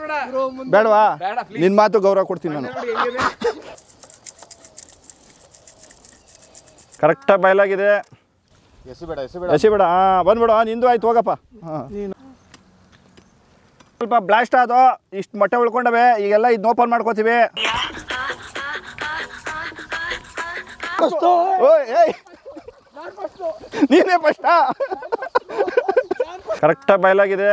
ಬೇಡವಾ ಬೇಡ, please. ನಿನ್ನ ಮಾತು ಗೌರವ ಕೊಡ್ತೀನಿ ನಾನು ಕರೆಕ್ಟಾಗಿ ಬಯಲಾಗಿದೆ ಎಸಿಬೇಡ ಎಸಿಬೇಡ ಎಸಿ ಬೇಡ ಹಾಂ ಬಂದ್ಬಿಡು ಹಾಂ ನಿಂದು ಆಯ್ತು ಹೋಗಪ್ಪ ಹಾಂ ಸ್ವಲ್ಪ ಬ್ಲಾಸ್ಟ್ ಆದೋ ಇಷ್ಟು ಮೊಟ್ಟೆ ಉಳ್ಕೊಂಡವೆ ಈಗೆಲ್ಲ ಇದನ್ನ ಓಪನ್ ಮಾಡ್ಕೋತೀವಿ ಓಯ್ ಏಯ್ ನೀನೇ ಫಸ್ಟಾ ಕರೆಕ್ಟಾಗಿ ಬಯಲಾಗಿದೆ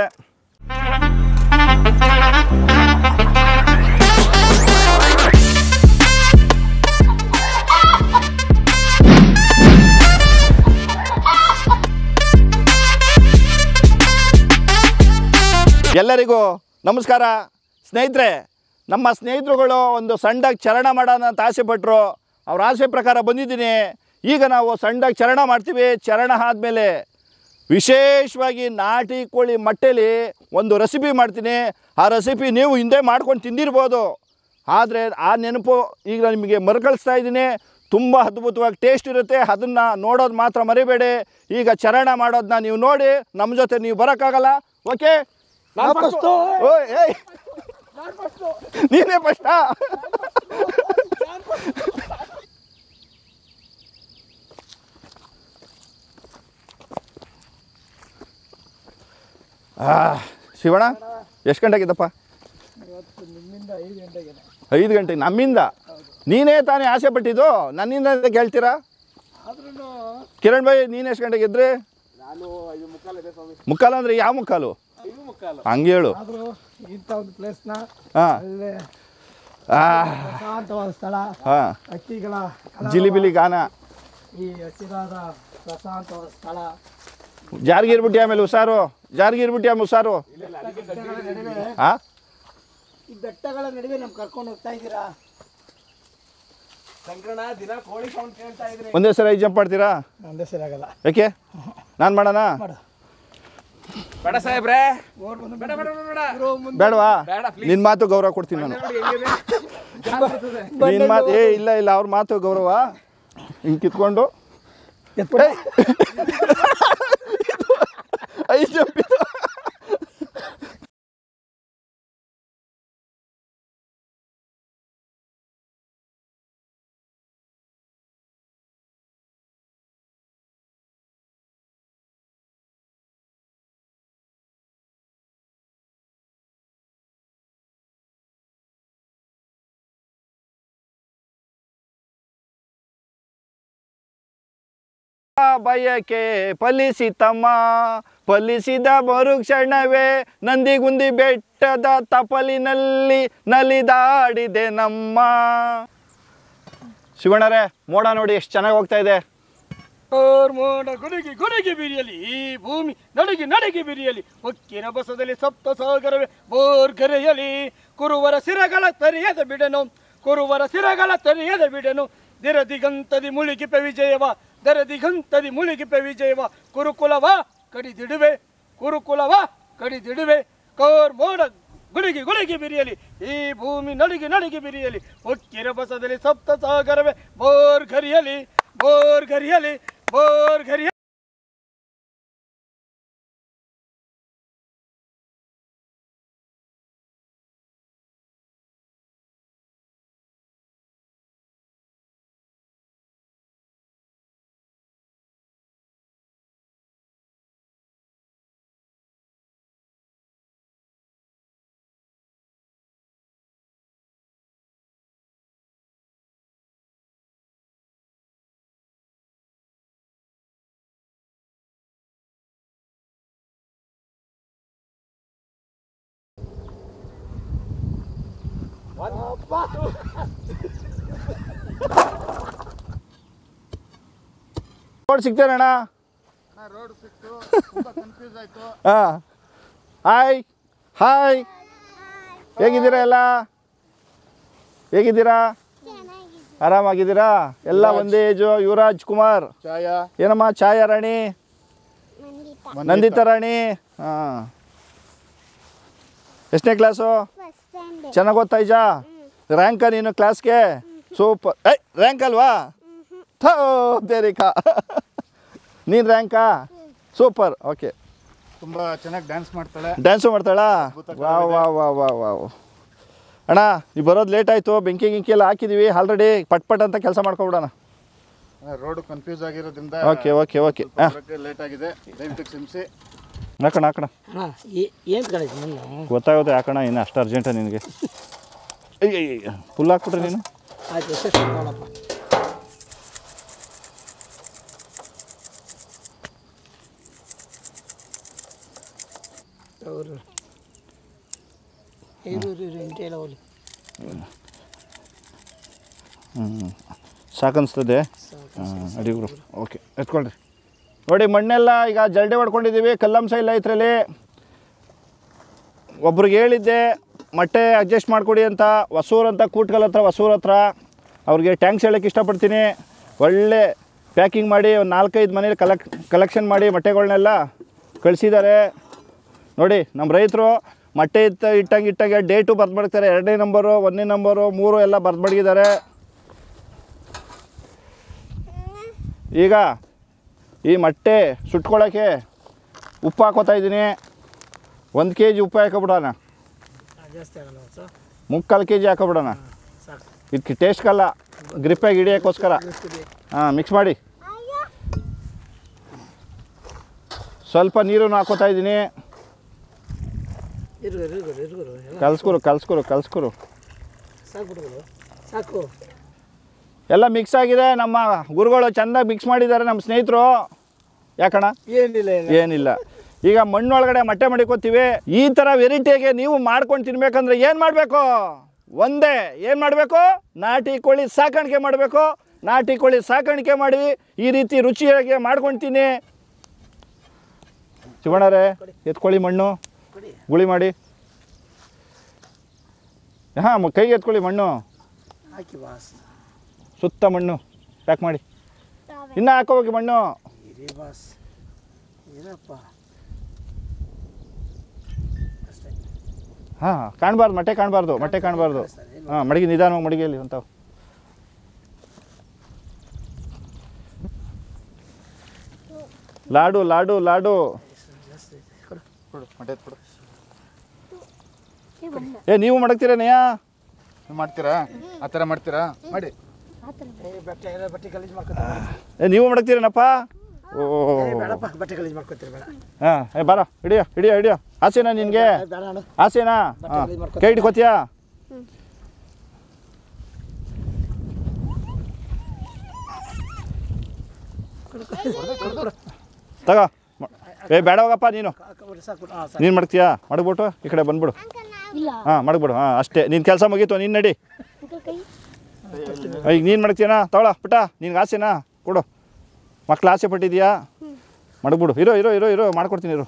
ಎಲ್ಲರಿಗೂ ನಮಸ್ಕಾರ ಸ್ನೇಹಿತರೆ ನಮ್ಮ ಸ್ನೇಹಿತರುಗಳು ಒಂದು ಸಣ್ಣದಾಗಿ ಚರಣ ಮಾಡೋಣ ಅಂತ ಆಸೆ ಪಟ್ಟರು ಅವ್ರ ಆಸೆ ಪ್ರಕಾರ ಬಂದಿದ್ದೀನಿ ಈಗ ನಾವು ಸಣ್ಣದಾಗಿ ಚರಣ ಮಾಡ್ತೀವಿ ಚರಣ ಆದಮೇಲೆ ವಿಶೇಷವಾಗಿ ನಾಟಿ ಕೋಳಿ ಮಟ್ಟೆಲಿ ಒಂದು ರೆಸಿಪಿ ಮಾಡ್ತೀನಿ ಆ ರೆಸಿಪಿ ನೀವು ಹಿಂದೆ ಮಾಡ್ಕೊಂಡು ತಿಂದಿರ್ಬೋದು ಆದರೆ ಆ ನೆನಪು ಈಗ ನಿಮಗೆ ಮರುಕಳಿಸ್ತಾ ಇದ್ದೀನಿ ತುಂಬ ಅದ್ಭುತವಾಗಿ ಟೇಸ್ಟ್ ಇರುತ್ತೆ ಅದನ್ನು ನೋಡೋದು ಮಾತ್ರ ಮರಿಬೇಡಿ ಈಗ ಚರಣ ಮಾಡೋದನ್ನ ನೀವು ನೋಡಿ ನಮ್ಮ ಜೊತೆ ನೀವು ಬರೋಕ್ಕಾಗಲ್ಲ ಓಕೆ ಓಯ್ ಏಯ್ ನೀನೇ ಫಸ್ಟಾ ಶಿವಣ್ಣ ಎಷ್ಟು ಗಂಟೆಗಿದ್ದಪ್ಪ ಐದು ಗಂಟೆಗೆ ನಮ್ಮಿಂದ ನೀನೇ ತಾನೇ ಆಸೆ ಪಟ್ಟಿದ್ದು ನನ್ನಿಂದ ಅಂತ ಕೇಳ್ತೀರಾ ಕಿರಣ್ ಭಾಯ್ ನೀನು ಎಷ್ಟು ಗಂಟೆಗೆ ಇದ್ರಿ ನಾನು ಐದು ಮುಕ್ಕಾಲು ಇದೆ ಸ್ವಾಮಿ ಮುಕ್ಕಾಲು ಅಂದ್ರೆ ಯಾವ ಮುಕ್ಕಾಲು ಐದು ಮುಕ್ಕಾಲು ಹಂಗೆ ಹೇಳು ಆದರೂ ಇಂಥ ಒಂದು ಪ್ಲೇಸ್ನ ಹಾಂ ಒಳ್ಳೆ ಹಾಂ ಪ್ರಶಾಂತವಾದ ಸ್ಥಳ ಹಾಂ ಹಕ್ಕಿಗಳ ಜಿಲಿಬಿಲಿ ಗಾನ ಈ ಹಸಿರಾದ ಪ್ರಶಾಂತವಾದ ಸ್ಥಳ ಜಾರ್ಗಿರ್ಬಿಟ್ಟಿ ಆಮೇಲೆ ಹುಷಾರು ಜಾರ್ಗಿರ್ಬಿಟ್ಟಿ ಆಮೇಲೆ ಹುಷಾರು ಹಾಂ ಈ ಬೆಟ್ಟಗಳ ನಡುವೆ ನಮ್ಗೆ ಕರ್ಕೊಂಡು ಹೋಗ್ತಾ ಇದ್ದೀರಾ ಸಂಕ್ರಣ ದಿನ ಕೋಳಿ ಸೌಂಡ್ ಕೇಳ್ತಾ ಇದ್ರೆ ಒಂದೇ ಸಲ ಐದು ಜಂಪ್ ಮಾಡ್ತೀರಾ ನಂದೇ ಸರಿಯಾಗಲ್ಲ ಯಾಕೆ ನಾನು ಮಾಡೋಣ ಮಾಡು ಬೇಡ ಸಾಹೇಬ್ರೆ ಓಡ್ ಬಂದು ಬೇಡ ಬೇಡ ಬೇಡ ಇರೋ ಮುಂದೆ ಬೇಡವಾ ಬೇಡ ಪ್ಲೀಸ್ ನಿನ್ನ ಮಾತು ಗೌರವ ಕೊಡ್ತೀನಿ ನಾನು ನೋಡಿ ಹೆಂಗಿದೆ ನಿನ್ನ ಮಾತು ಏ ಇಲ್ಲ ಇಲ್ಲ ಅವ್ರ ಮಾತು ಗೌರವ ಹಿಂಗೆ ಕಿತ್ಕೊಂಡು ಎತ್ಬಿಡು. ಐದು ಜಂಪ್ ಇದು ಬಯಕೆ ಫಲಿಸಿತಮ್ಮ ಫಲಿಸಿದ ಮರುಕ್ಷಣವೇ ನಂದಿಗುಂದಿ ಬೆಟ್ಟದ ತಪಲಿನಲ್ಲಿ ನಲಿದಾಡಿದೆ ನಮ್ಮ ಶಿವಣ್ಣರೇ ಮೋಡ ನೋಡಿ ಎಷ್ಟು ಚೆನ್ನಾಗಿ ಹೋಗ್ತಾ ಇದೆ ಓರ್ ಮೋಡ ಗುಡುಗಿ ಗುಡುಗಿ ಬಿರಿಯಲಿ ಈ ಭೂಮಿ ನಡುಗಿ ನಡುಗಿ ಬಿರಿಯಲಿ ಹೊಕ್ಕಿನ ಬಸದಲ್ಲಿ ಸಪ್ತ ಸಾಗರವೇ ಬೋರ್ಗರೆಯಲಿ ಕುರುವರ ಸಿರಗಳ ತರಿಯದ ಬಿಡನು ಕುರುವರ ಸಿರಗಳ ತರಿಯದ ಬಿಡನು ದಿರದಿಗಂತದಿ ಮುಳುಗಿಪೆ ವಿಜಯವ ದರದಿಗಂತದಿ ಮುಳುಗಿಪೆ ವಿಜಯವ ಕುರುಕುಲವ ಕಡಿದಿಡುವೆ ಕುರುಕುಲವ ಕಡಿದಿಡುವೆ ಕೋರ್ ಮೋಡ ಗುಡುಗಿ ಗುಡುಗಿ ಬಿರಿಯಲಿ ಈ ಭೂಮಿ ನಡುಗಿ ನಡುಗಿ ಬಿರಿಯಲಿ ಹೊಕ್ಕಿನ ಬಸದಲ್ಲಿ ಸಪ್ತ ಸಾಗರವೇ ಬೋರ್ ಗರಿಯಲಿ ಬೋರ್ ಗರಿಯಲಿ ಬೋರ್ ಗರಿಯ ರೋಡ್ ಸಿಗ್ತೇನಣ್ಣ ರೋಡ್ ಸಿಕ್ತು ತುಂಬಾ ಕನ್ಫ್ಯೂಸ್ ಆಯ್ತು ಹಾಂ ಹಾಯ್ ಹಾಯ್ ಹೇಗಿದ್ದೀರಾ ಎಲ್ಲ ಹೇಗಿದ್ದೀರಾ ಆರಾಮಾಗಿದ್ದೀರಾ ಎಲ್ಲ ಒಂದೇ ಏಜು ಯುವರಾಜ್ ಕುಮಾರ್ ಚಾಯ ಏನಮ್ಮ ಛಾಯಾ ರಾಣಿ ನಂದಿತಾ ರಾಣಿ ಹಾಂ ಎಷ್ಟನೇ ಕ್ಲಾಸು ಚೆನ್ನಾಗಿ ಓದ್ತಾ ಇಜಾ ರ್ಯಾಂಕ ನೀನು ಕ್ಲಾಸ್ಗೆ ಸೂಪರ್ ಏಯ್ ರ್ಯಾಂಕ್ ಅಲ್ವಾ ಥೋ ಬೇರಿಕಾ ನೀನು ರ್ಯಾಂಕಾ ಸೂಪರ್ ಓಕೆ ತುಂಬಾ ಚೆನ್ನಾಗಿ ಡ್ಯಾನ್ಸ್ ಮಾಡ್ತಾಳೆ ಡ್ಯಾನ್ಸು ಮಾಡ್ತಾಳಾ ವಾ ವಾ ವಾ ವಾ ವಾ ಅಣ್ಣ ನೀವು ಬರೋದು ಲೇಟ್ ಆಯಿತು ಬೆಂಕಿ ಗಿಂಕಿ ಎಲ್ಲ ಹಾಕಿದ್ದೀವಿ ಆಲ್ರೆಡಿ ಪಟ್ ಪಟ್ ಅಂತ ಕೆಲಸ ಮಾಡ್ಕೊಬಿಡೋಣ ರೋಡ್ ಕನ್ಫ್ಯೂಸ್ ಆಗಿರೋದ್ರಿಂದ ಓಕೆ ಓಕೆ ಓಕೆ ಹಾಂ ಲೇಟ್ ಆಗಿದೆ ದಯವಿಟ್ಟು ಕ್ಷಮಿಸಿ ಹಾಕೋಣ ಹಾಕೋಣ ಅಣ್ಣ ಏನು ಕಳಿಸಿ ನನ್ನ ಗೊತ್ತಾಗುತ್ತೆ ಯಾಕಣ ಇನ್ನು ಅಷ್ಟು ಅರ್ಜೆಂಟ ನಿನಗೆ ಫುಲ್ ಹಾಕ್ಬಿಟ್ರೆ ನೀನು ಆಯ್ತು ಎಷ್ಟು ನೋಡಪ್ಪ ಅವರು ಇರು ಇರು ಇರು ಇಂಟೆ ಎಲ್ಲ ಹೋಗ್ಲಿ ಹ್ಞೂ ಸಾಕನ್ಸ್ತದೆ ಹಾಂ ಅಡಿಗುರು ಓಕೆ ಎತ್ಕೊಳ್ರಿ ನೋಡಿ ಮಣ್ಣೆಲ್ಲ ಈಗ ಜಲ್ಡೆ ಹೊಡ್ಕೊಂಡಿದ್ದೀವಿ ಕಲ್ಲಂಶ ಇಲ್ಲ ಇದರಲ್ಲಿ ಒಬ್ರಿಗೆ ಹೇಳಿದ್ದೆ ಮೊಟ್ಟೆ ಅಡ್ಜಸ್ಟ್ ಮಾಡಿಕೊಡಿ ಅಂತ ಹೊಸೂರು ಅಂತ ಕೂಟ್ಕಲ್ ಹತ್ರ ಹೊಸೂರು ಹತ್ರ ಅವ್ರಿಗೆ ಟ್ಯಾಂಕ್ಸ್ ಹೇಳೋಕ್ಕೆ ಇಷ್ಟಪಡ್ತೀನಿ ಒಳ್ಳೆ ಪ್ಯಾಕಿಂಗ್ ಮಾಡಿ ಒಂದು ನಾಲ್ಕೈದು ಮನೇಲಿ ಕಲೆಕ್ ಕಲೆಕ್ಷನ್ ಮಾಡಿ ಮೊಟ್ಟೆಗಳ್ನೆಲ್ಲ ಕಳಿಸಿದ್ದಾರೆ ನೋಡಿ ನಮ್ಮ ರೈತರು ಮೊಟ್ಟೆ ಇತ್ತ ಇಟ್ಟಂಗೆ ಇಟ್ಟಂಗೆ ಡೇಟು ಬರ್ದು ಮಾಡ್ತಾರೆ ಎರಡನೇ ನಂಬರು ಒಂದನೇ ನಂಬರು ಮೂರು ಎಲ್ಲ ಬರ್ದು ಮಡಗಿದ್ದಾರೆ ಈಗ ಈ ಮೊಟ್ಟೆ ಸುಟ್ಕೊಳ್ಳೋಕ್ಕೆ ಉಪ್ಪು ಹಾಕೋತಾ ಇದ್ದೀನಿ ಒಂದು ಕೆ ಜಿ ಉಪ್ಪು ಹಾಕೊಬಿಡೋಣ ಜಾಸ್ತಿ ಆಗಲ್ಲ ಸರ್ ಮುಕ್ಕಾಲು ಕೆ ಜಿ ಹಾಕೊಬಿಡೋಣ ಸಾಕು ಇದಕ್ಕೆ ಟೇಸ್ಟ್ಗಲ್ಲ ಗ್ರಿಪ್ಪಾಗಿ ಹಿಡಿಯೋಕ್ಕೋಸ್ಕರ ಹಾಂ ಮಿಕ್ಸ್ ಮಾಡಿ ಸ್ವಲ್ಪ ನೀರನ್ನು ಹಾಕೋತಾ ಇದ್ದೀನಿ ಇರುಗುರು ಇರುಗುರು ಇರುಗುರು ಎಲ್ಲ ಕಲ್ಸ್ಕೊರು ಕಲ್ಸ್ಕೊರು ಕಲ್ಸ್ಕೊರು ಸಾಕು ಬಿಡುಗುರು ಸಾಕು ಎಲ್ಲ ಮಿಕ್ಸ್ ಆಗಿದೆ ನಮ್ಮ ಗುರುಗಳು ಚೆಂದಾಗಿ ಮಿಕ್ಸ್ ಮಾಡಿದ್ದಾರೆ ನಮ್ಮ ಸ್ನೇಹಿತರು ಯಾಕಣ ಏನಿಲ್ಲ ಇಲ್ಲ ಏನಿಲ್ಲ ಈಗ ಮಣ್ಣೊಳಗಡೆ ಮೊಟ್ಟೆ ಮಡಿಕೋತೀವಿ ಈ ಥರ ವೆರೈಟಿಗೆ ನೀವು ಮಾಡ್ಕೊಂಡು ತಿನ್ಬೇಕಂದ್ರೆ ಏನು ಮಾಡಬೇಕು ಒಂದೇ ಏನು ಮಾಡಬೇಕು ನಾಟಿ ಕೋಳಿ ಸಾಕಾಣಿಕೆ ಮಾಡಬೇಕು ನಾಟಿ ಕೋಳಿ ಸಾಕಾಣಿಕೆ ಮಾಡಿ ಈ ರೀತಿ ರುಚಿಯಾಗಿ ಮಾಡ್ಕೊಳ್ತೀನಿ ಶಿವಣ್ಣರೇ ಎತ್ಕೊಳ್ಳಿ ಮಣ್ಣು ಗುಳಿ ಮಾಡಿ ಹಾಂ ಕೈಗೆ ಎತ್ಕೊಳ್ಳಿ ಮಣ್ಣು ಹಾಕಿ ಬಾಸ್ ಸುತ್ತ ಮಣ್ಣು ಪ್ಯಾಕ್ ಮಾಡಿ ಇನ್ನೂ ಹಾಕೋಬೇಕು ಮಣ್ಣು ಇರಿ ಬಾಸ್ ಇರಪ್ಪ ಅಷ್ಟೇ ಹಾಂ ಕಾಣಬಾರ್ದು ಮೊಟ್ಟೆ ಕಾಣಬಾರ್ದು ಮೊಟ್ಟೆ ಕಾಣಬಾರ್ದು ಹಾಂ ಮಡಗಿ ನಿಧಾನವಾಗಿ ಮಡಗಿಯಲ್ಲಿ ಅಂತ ಲಾಡು ಲಾಡು ಲಾಡು ಜಾಸ್ತಿ ಕೊಡು ಕೊಡು ಮೊಟ್ಟೆ ಕೊಡು ಏ ನೀವು ಮಡಗ್ತೀರೇನಯ್ಯ ನೀವು ಮಾಡ್ತೀರಾ ಆ ಥರ ಮಾಡ್ತೀರಾ ಮಾಡಿ ಏ ಬಟ್ಟೆ ಎಲ್ಲ ಬಟ್ಟೆ ಗಲೀಜು ಮಾಡ್ಕೊತಾರೆ ಏ ನೀವು ಮಡಗ್ತೀರೇನಪ್ಪ ಓ ಬೇಡಪ್ಪ ಬಟ್ಟೆ ಗಲೀಜು ಮಾಡ್ಕೊತೀರಿ ಬೇಡ ಹಾಂ ಏ ಬಾರ ಹಿಡಿಯೋ ಹಿಡಿಯೋ ಹಿಡಿಯೋ ಆಸೆನಾ ನಿನಗೆ ಏ, ಬೇಡ ಅಣ್ಣ ಆಸೆನಾ ಹಾಂ ಕೈ ಹಿಡ್ಕೋತೀಯಾ ತಗೋ ಮ- ಏ ಬೇಡ ಹೋಗಪ್ಪ ನೀನು ಹಾಕ್ಬಿಡು, ಸಾಕು ಹಾಂ ಸಾಕು ನೀನು ಮಾಡ್ತೀಯಾ ಮಡಗ್ಬಿಟ್ಟು ಈ ಕಡೆ ಬಂದ್ಬಿಡು ಇಲ್ಲ ಹಾಂ ಮಡಗ್ಬಿಡು ಹಾಂ ಅಷ್ಟೇ ನಿನ್ನ ಕೆಲಸ ಮುಗೀತು ನೀನು ನಡಿ ಅಂಕಲ್ ಕೈ ಈಗ ನೀನು ಮಾಡ್ತೀಯನಾ ತಗೊಳ ಪುಟ್ಟ ನಿನ್ಗೆ ಆಸೆನಾ ಕೊಡು ಮಕ್ಳು ಆಸೆ ಪಟ್ಟಿದ್ಯಾ ಮಡಗ್ಬಿಡು ಇರೋ ಇರೋ ಇರೋ ಇರೋ ಮಾಡ್ಕೊಡ್ತೀನಿ ಇರು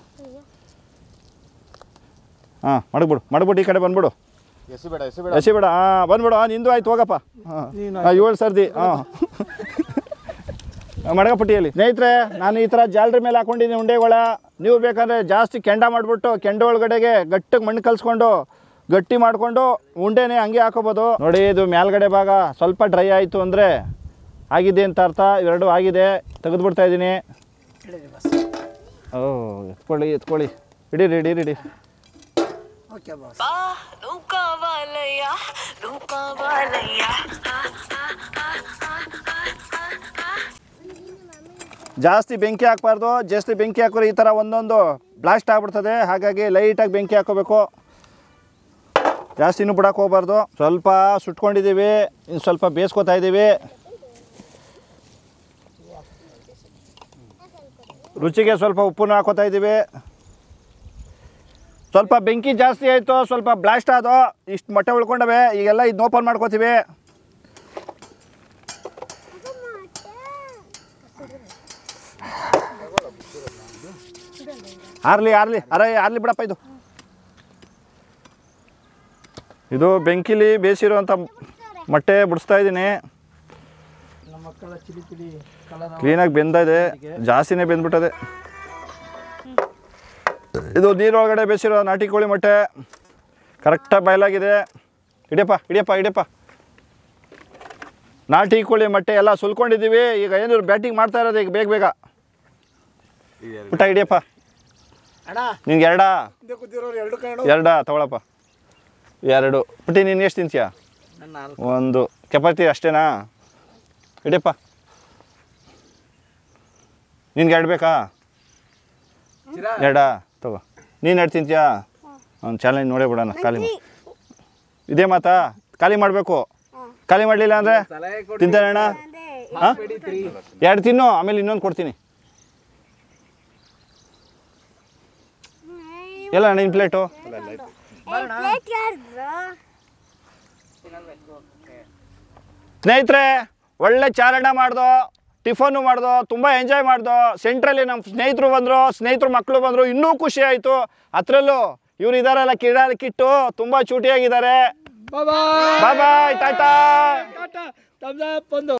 ಹಾಂ ಮಡಗ್ಬಿಡು ಮಡಗ್ಬಿಟ್ಟು ಈ ಕಡೆ ಬಂದ್ಬಿಡು ಎಸಿ ಬೇಡ ಎಸಿ ಬೇಡ ಎಸಿ ಬೇಡ ಹಾಂ ಬಂದ್ಬಿಡು ಹಾಂ ನಿಂದು ಆಯ್ತು ಹೋಗಪ್ಪ ಹಾಂ ಹಾಂ ಏಳು ಸರ್ದಿ ಹಾಂ ಮಡಗಪಟ್ಟಿಯಲ್ಲಿ ಸ್ನೇಹಿತರೆ ನಾನು ಈ ಥರ ಜಾಲರಿ ಮೇಲೆ ಹಾಕೊಂಡಿದ್ದೀನಿ ಉಂಡೆಗಳ ನೀವು ಬೇಕಾದ್ರೆ ಜಾಸ್ತಿ ಕೆಂಡ ಮಾಡಿಬಿಟ್ಟು ಕೆಂಡ ಒಳಗಡೆಗೆ ಗಟ್ಟಿಗೆ ಮಣ್ಣು ಕಲಿಸ್ಕೊಂಡು ಗಟ್ಟಿ ಮಾಡಿಕೊಂಡು ಉಂಡೆನೇ ಹಂಗೆ ಹಾಕೋಬೋದು ನೋಡಿ ಇದು ಮೇಲ್ಗಡೆ ಭಾಗ ಸ್ವಲ್ಪ ಡ್ರೈ ಆಯಿತು ಅಂದರೆ ಆಗಿದೆ ಅಂತ ಅರ್ಥ ಇವೆರಡು ಆಗಿದೆ ತೆಗೆದುಬಿಡ್ತಾ ಇದ್ದೀನಿ ಹೇಳಿರಿ ಬಾಸ್ ಓ ಎತ್ಕೊಳ್ಳಿ ಎತ್ಕೊಳ್ಳಿ ಹಿಡೀರಿ ಹಿಡೀರಿ ಹಿಡಿ ಓಕೆ ಬಾಸ್ ರೂಪವಾಲಯ ರೂಪವಾಲಯ ಜಾಸ್ತಿ ಬೆಂಕಿ ಹಾಕಬಾರ್ದು ಜಾಸ್ತಿ ಬೆಂಕಿ ಹಾಕಿದ್ರೆ ಈ ಥರ ಒಂದೊಂದು ಬ್ಲಾಸ್ಟ್ ಆಗ್ಬಿಡ್ತದೆ ಹಾಗಾಗಿ ಲೈಟಾಗಿ ಬೆಂಕಿ ಹಾಕೋಬೇಕು ಜಾಸ್ತಿನೂ ಬಿಡಕ್ಕೆ ಹೋಗ್ಬಾರ್ದು ಸ್ವಲ್ಪ ಸುಟ್ಕೊಂಡಿದ್ದೀವಿ ಇನ್ನು ಸ್ವಲ್ಪ ಬೇಯಿಸ್ಕೊತಾ ಇದ್ದೀವಿ ರುಚಿಗೆ ಸ್ವಲ್ಪ ಉಪ್ಪನ್ನು ಹಾಕೋತಾ ಇದ್ದೀವಿ ಸ್ವಲ್ಪ ಬೆಂಕಿ ಜಾಸ್ತಿ ಆಯಿತು ಸ್ವಲ್ಪ ಬ್ಲಾಸ್ಟ್ ಆದೋ ಇಷ್ಟು ಮೊಟ್ಟೆ ಉಳ್ಕೊಂಡವೆ ಈಗೆಲ್ಲ ಇದನ್ನ ಓಪನ್ ಮಾಡ್ಕೋತೀವಿ ಆರ್ಲಿ ಆರ್ಲಿ ಅರೆ ಆರ್ಲಿ ಬಿಡಪ್ಪ ಇದು ಇದು ಬೆಂಕಿಲಿ ಬೇಯಿಸಿರುವಂಥ ಮೊಟ್ಟೆ ಬಿಡಿಸ್ತಾ ಇದ್ದೀನಿ ನಮ್ಮ ಮಕ್ಕಳ ಚಿಲಿ ಚಿಲಿ ಕಲರ್ ಕ್ಲೀನಾಗಿ ಬೆಂದಿದೆ ಜಾಸ್ತಿನೇ ಬೆಂದ್ಬಿಟ್ಟದೆ ಇದು ನೀರೊಳಗಡೆ ಬೇಯಿಸಿರೋ ನಾಟಿ ಕೋಳಿ ಮೊಟ್ಟೆ ಕರೆಕ್ಟಾಗಿ ಬಾಯ್ಲಾಗಿದೆ ಹಿಡಿಯಪ್ಪ ಹಿಡಿಯಪ್ಪ ಹಿಡಿಯಪ್ಪ ನಾಟಿ ಕೋಳಿ ಮೊಟ್ಟೆ ಎಲ್ಲ ಸುಲ್ಕೊಂಡಿದ್ದೀವಿ ಈಗ ಏನು ಬ್ಯಾಟಿಂಗ್ ಮಾಡ್ತಾ ಇರೋದು ಈಗ ಬೇಗ ಬೇಗ ಪುಟ್ಟ ಹಿಡಿಯಪ್ಪ ಅಣ್ಣ ನಿನ್ಗೆ ಎರಡಾ ಹಿಂದೆ ಕೂತಿರೋರು ಎರಡು ಕಣ್ಣು ಎರಡಾ ತಗೊಳಪ್ಪ ಎರಡು ಪುಟ್ಟಿ ನೀನು ಎಷ್ಟು ತಿಂತೀಯ ನನ್ನ ನಾಲ್ಕು ಒಂದು ಚಪಾತಿ ಅಷ್ಟೇನಾ ಇಡಿಯಪ್ಪ ನಿನ್ಗೆ ಎರಡು ಬೇಕಾ ಚಿರಾ ಎರಡಾ ತಗೋ ನೀನು ಎರಡು ತಿಂತೀಯಾ ಅವ್ನು ಚಾಲೆಂಜ್ ನೋಡೇ ಬಿಡೋಣ ಖಾಲಿ ಮಾ- ಇದೇ ಮಾತಾ ಖಾಲಿ ಮಾಡಬೇಕು ಖಾಲಿ ಮಾಡಲಿಲ್ಲ ಅಂದರೆ ಸಲಹೆ ಕೊಡಿ ತಿಂತಾನೆ ಅಣ್ಣ ಹಾಂ ಬಿಡಿ ತ್ರೀ ಎರಡು ತಿನ್ನು ಆಮೇಲೆ ಇನ್ನೊಂದು ಕೊಡ್ತೀನಿ ಎಲ್ಲ ನಿನ್ನ ಪ್ಲೇಟು ಸ್ನೇಹಿತರೆ ಒಳ್ಳೆ ಚಾರಣ ಮಾಡ್ದೋ ಟಿಫನ್ನು ಮಾಡ್ದೋ ತುಂಬ ಎಂಜಾಯ್ ಮಾಡ್ದೋ ಸೆಂಟ್ರಲ್ಲಿ ನಮ್ಮ ಸ್ನೇಹಿತರು ಬಂದರು ಸ್ನೇಹಿತರು ಮಕ್ಕಳು ಬಂದರು ಇನ್ನೂ ಖುಷಿ ಆಯಿತು ಅದರಲ್ಲೂ ಇವ್ರು ಇದಾರಲ್ಲ ಕಿಡಾ ಕಿಟ್ಟು ತುಂಬ ಚೂಟಿಯಾಗಿದ್ದಾರೆ ಬಾಯ್ ಬಾಯ್ ಬಾಯ್ ಟಾಟಾ ಟಾಟಾ ತಮ್ದ ಒಂದು